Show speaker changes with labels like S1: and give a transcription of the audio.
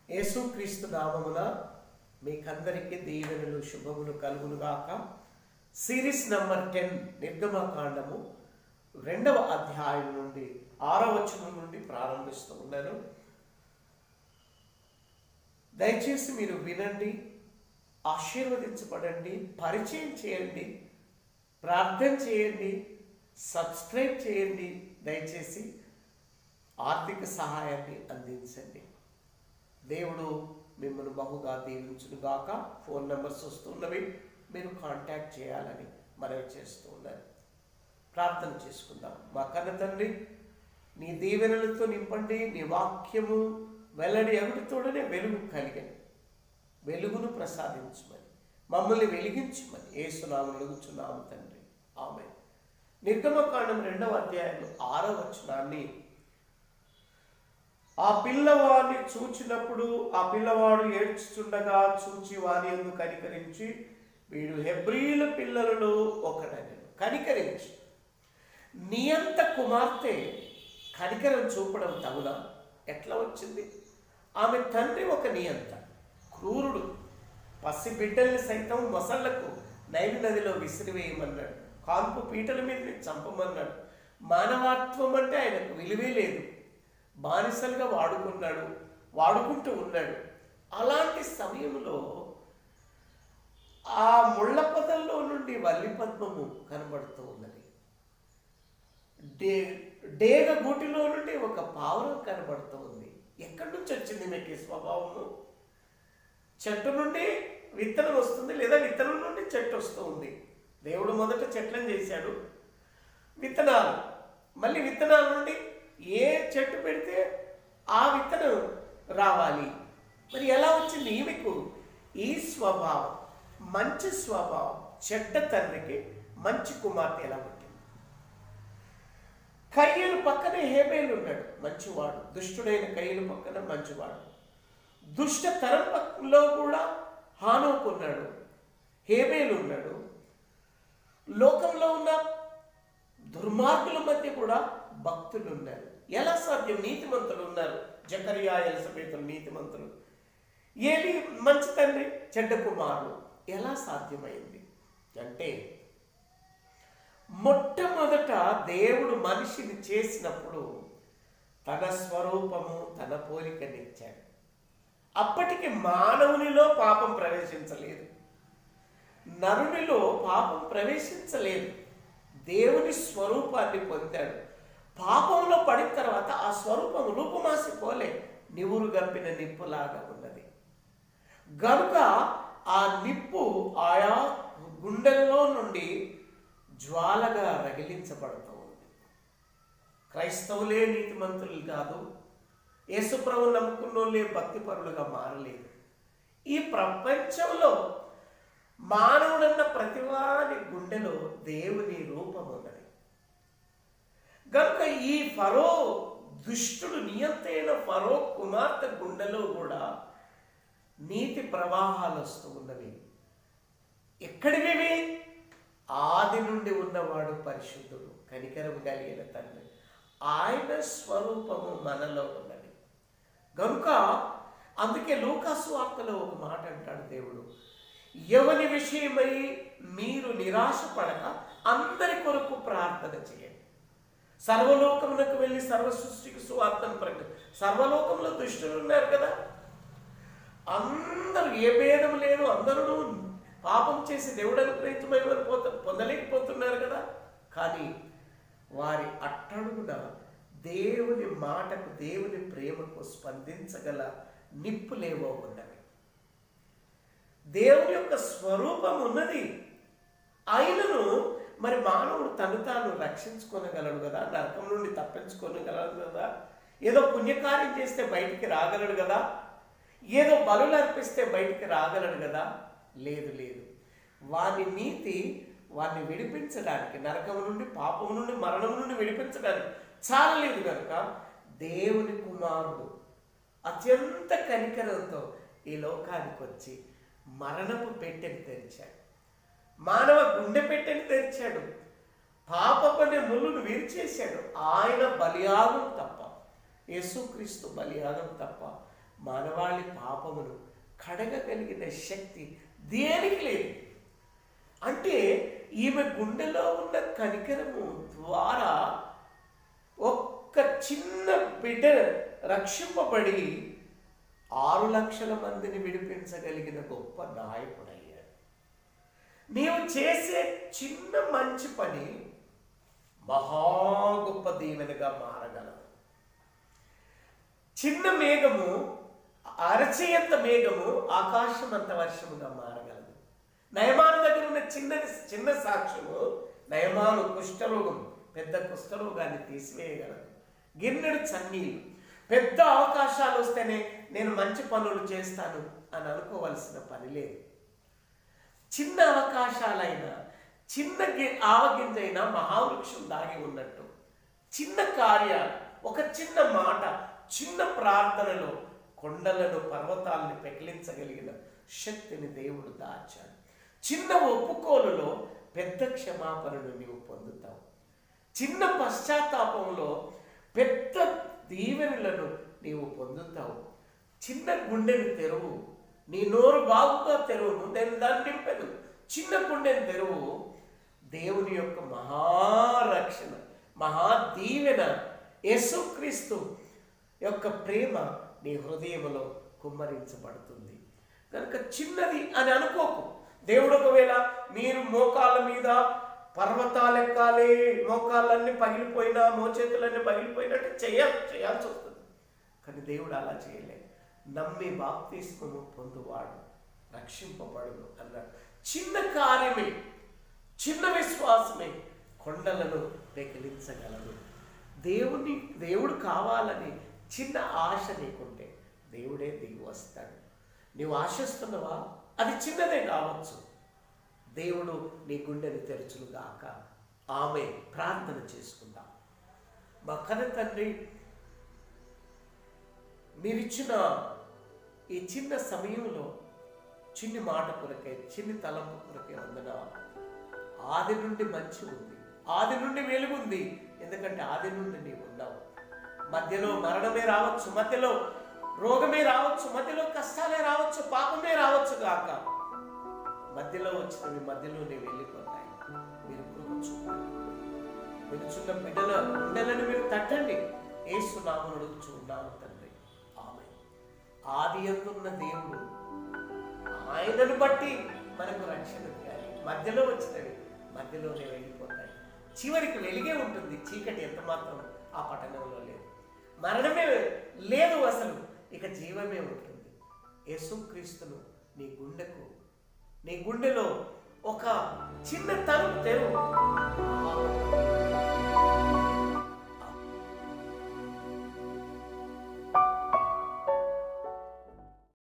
S1: యేసుక్రీస్తు నామమున మీకందరికీ దీవెనలు శుభములు కలుగునుగాక సిరీస్ నంబర్ టెన్ నిర్గమకాండము రెండవ అధ్యాయం నుండి ఆరవ వచనం నుండి ప్రారంభిస్తూ ఉన్నాను దయచేసి మీరు వినండి ఆశీర్వదించబడండి పరిచయం చేయండి ప్రార్థన చేయండి సబ్స్క్రైబ్ చేయండి దయచేసి ఆర్థిక సహాయాన్ని అందించండి దేవుడు మిమ్మల్ని బహుగా దీవించునుగాక ఫోన్ నెంబర్స్ వస్తున్నవి మీరు కాంటాక్ట్ చేయాలని మనవి చేస్తూ ఉన్నారు ప్రార్థన చేసుకుందాం మా కన్న తండ్రి నీ దీవెనలతో నింపండి నీ వాక్యము వెల్లడి అవిటితోడనే వెలుగు కలిగని వెలుగును ప్రసాదించమని మమ్మల్ని వెలిగించమని ఏసునామం అడుగుచున్నాము తండ్రి ఆమె నిర్గమకాండం రెండవ అధ్యాయంలో ఆరో వచనాన్ని ఆ పిల్లవాడిని చూచినప్పుడు ఆ పిల్లవాడు ఏడ్చుచుండగా చూచి వారి ఎందు కనికరించి వీడు హెబ్రీల పిల్లలలో ఒకడని కనికరించి నియంత కుమార్తె కనికరం చూపడం తగునా ఎట్లా వచ్చింది ఆమె తండ్రి ఒక నియంత క్రూరుడు పసి బిడ్డల్ని సైతం మొసళ్లకు నైలు నదిలో విసిరివేయమన్నాడు కాన్పు పీటల మీద చంపమన్నాడు మానవత్వం అంటే ఆయనకు విలువే లేదు బానిసలుగా వాడుకున్నాడు వాడుకుంటూ ఉన్నాడు అలాంటి సమయంలో ఆ ముళ్ళ పొదల్లో నుండి వల్లి పద్మము కనబడుతూ ఉన్నది డే డేగ గూటిలో నుండి ఒక పావురం కనబడుతూ ఉంది ఎక్కడి నుంచి వచ్చింది మీకు ఈ స్వభావము చెట్టు నుండి విత్తనం వస్తుంది లేదా విత్తనం నుండి చెట్టు వస్తూ ఉంది దేవుడు మొదట చెట్లను చేశాడు విత్తనాలు మళ్ళీ విత్తనాల నుండి ఏ చెట్టు పెడితే ఆ విత్తనం రావాలి మరి ఎలా వచ్చింది ఈమెకు ఈ స్వభావం మంచి స్వభావం చెడ్డ తండ్రికి మంచి కుమార్తె ఎలా పుట్టింది కయ్యలు పక్కనే హేబేలు ఉన్నాడు మంచివాడు దుష్టుడైన కయ్యలు పక్కన మంచివాడు దుష్ట తరం పక్కలో కూడా హానోకు ఉన్నాడు హేబేలు ఉన్నాడు లోకంలో ఉన్న దుర్మార్గుల మధ్య కూడా భక్తులు ఉన్నారు ఎలా సాధ్యం నీతిమంతులు ఉన్నారు జకరియా ఎలిజబెతులు నీతిమంతులు ఏలి మంచి తండ్రి చెడ్డ కుమారుడు ఎలా సాధ్యమైంది అంటే మొట్టమొదట దేవుడు మనిషిని చేసినప్పుడు తన స్వరూపము తన పోలికనిచ్చాడు అప్పటికి మానవునిలో పాపం ప్రవేశించలేదు నరునిలో పాపం ప్రవేశించలేదు దేవుని స్వరూపాన్ని పొందాడు పాపంలో పడిన తర్వాత ఆ స్వరూపం రూపమాసిపోలే నివురు గంపిన నిప్పులాగా ఉన్నది గనుక ఆ నిప్పు ఆయా గుండెల్లో నుండి జ్వాలగా రగిలించబడుతూ ఉంది క్రైస్తవులే నీతిమంతులు కాదు యేసుప్రభు నమ్ముకున్నోళ్ళే భక్తిపరులుగా మారలేదు ఈ ప్రపంచంలో మానవుడన్న ప్రతివాని గుండెలో దేవుని రూపం ఉన్నది కనుక ఈ ఫరో దుష్టుడు నియంతైన ఫరో కుమార్తె గుండెలో కూడా నీతి ప్రవాహాలు వస్తూ ఉన్నవి ఎక్కడివి ఆది నుండి ఉన్నవాడు పరిశుద్ధుడు కనికరం కలిగిన తండ్రి ఆయన స్వరూపము మనలో ఉన్నది కనుక అందుకే లూకాసు వార్తలో ఒక మాట అంటాడు దేవుడు ఎవరి విషయమై మీరు నిరాశ పడక అందరి కొరకు ప్రార్థన చేయండి సర్వలోకమునకు వెళ్ళి సర్వ సృష్టికి సువార్తను ప్రకటి సర్వలోకంలో దుష్టులు ఉన్నారు కదా అందరూ ఏ భేదం లేదు అందరూ పాపం చేసి దేవుడు అనుగ్రహితమై పోత పొందలేకపోతున్నారు కదా కానీ వారి అట్టడుగున దేవుని మాటకు దేవుని ప్రేమకు స్పందించగల నిప్పులేవో ఉన్నవి దేవుని యొక్క స్వరూపం ఉన్నది ఆయనను మరి మానవుడు తను తాను రక్షించుకోనగలడు కదా నరకం నుండి తప్పించుకోనగలడు కదా ఏదో పుణ్యకార్యం చేస్తే బయటికి రాగలడు కదా ఏదో బలులు అర్పిస్తే బయటికి రాగలడు కదా లేదు లేదు వాని నీతి వారిని విడిపించడానికి నరకం నుండి పాపం నుండి మరణం నుండి విడిపించడానికి చాలలేదు కనుక దేవుని కుమారుడు అత్యంత కనికరంతో ఈ లోకానికి వచ్చి మరణపు పెట్టెని తెరిచాడు మానవ గుండె పెట్టెని తెరిచాడు పాపపనే ముళ్ళును విరిచేశాడు ఆయన బలియాగం తప్ప యేసుక్రీస్తు బలియాగం తప్ప మానవాళి పాపమును కడగగలిగిన శక్తి దేనికి లేదు అంటే ఈమె గుండెలో ఉన్న కనికరము ద్వారా ఒక్క చిన్న బిడ్డ రక్షింపబడి ఆరు లక్షల మందిని విడిపించగలిగిన గొప్ప నాయకుడయ్యాడు నీవు చేసే చిన్న మంచి పని మహా గొప్ప దీవెనగా మారగలదు చిన్న మేఘము అరచేయంత మేఘము ఆకాశం అంత వర్షముగా మారగలదు నయమాను దగ్గర ఉన్న చిన్న చిన్న సాక్ష్యము నయమాను కుష్ఠరోగం పెద్ద కుష్ఠరోగాన్ని తీసివేయగలదు గిన్నెడు చన్నీళ్ళు పెద్ద అవకాశాలు వస్తేనే నేను మంచి పనులు చేస్తాను అని అనుకోవలసిన పని లేదు చిన్న అవకాశాలైనా చిన్న గి- ఆవగింజైనా మహావృక్షం దాగి ఉన్నట్టు చిన్న కార్యాలు ఒక చిన్న మాట చిన్న ప్రార్థనలో కొండలను పర్వతాలను పెకిలించగలిగిన శక్తిని దేవుడు దాచాడు చిన్న ఒప్పుకోలులో పెద్ద క్షమాపణను నీవు పొందుతావు చిన్న పశ్చాత్తాపంలో పెద్ద దీవెనలను నీవు పొందుతావు చిన్న గుండెని తెరువు నీ నోరు బాగుగా తెరువు నేను దాన్ని నింపెను చిన్న గుండెని తెరువు దేవుని యొక్క మహారక్షణ మహా దీవెన యేసుక్రీస్తు యొక్క ప్రేమ నీ హృదయంలో కుమ్మరించబడుతుంది కనుక చిన్నది అని అనుకోకు దేవుడు ఒకవేళ మీరు మోకాళ్ళ మీద పర్వతాలు ఎక్కాలి మోకాళ్ళన్నీ పగిలిపోయినా మోచేతులన్నీ పగిలిపోయినట్టు చేయ చేయాల్సి వస్తుంది కానీ దేవుడు అలా చేయలేదు నమ్మి బాప్తిస్మము పొందువాడు రక్షింపబడును అన్నాడు చిన్న కార్యమే చిన్న విశ్వాసమే కొండలను పెకిలించగలదు దేవుని దేవుడు కావాలని చిన్న ఆశ నీకుంటే దేవుడే దిగి వస్తాడు నీవు ఆశిస్తున్నవా అది చిన్నదే కావచ్చు దేవుడు నీ గుండెని తెరచునుగాక ఆమె ప్రార్థన చేసుకుందాం మా కన్న తండ్రి మీరిచ్చిన ఈ చిన్న సమయంలో చిన్ని మాట కొరకే చిన్ని తలంపు కొరకే వందన ఆది నుండి మంచి ఉంది ఆది నుండి వెలుగుంది ఎందుకంటే ఆది నుండి నీవు ఉన్నావు మధ్యలో మరణమే రావచ్చు మధ్యలో రోగమే రావచ్చు మధ్యలో కష్టాలే రావచ్చు పాపమే రావచ్చు గాక మధ్యలో వచ్చినవి మధ్యలోనే వెళ్ళిపోతాయి మీరు కృప చూపాలి వినుచున్న బిడ్డల గుండెలను మీరు తట్టండి ఏసునామను చూడాలి తండ్రి ఆమె ఆది ఎందున్న దేవుడు ఆయనను బట్టి మనకు రక్షణ కానీ మధ్యలో వచ్చినవి మధ్యలోనే వెళ్ళిపోతాయి చివరికి వెలిగే ఉంటుంది చీకటి ఎంత మాత్రం ఆ పట్టణంలో లేదు మరణమే లేదు అసలు ఇక జీవమే ఉంటుంది యేసుక్రీస్తును నీ గుండెకు నీ గుండెలో ఒక చిన్న తలుపు తెరువు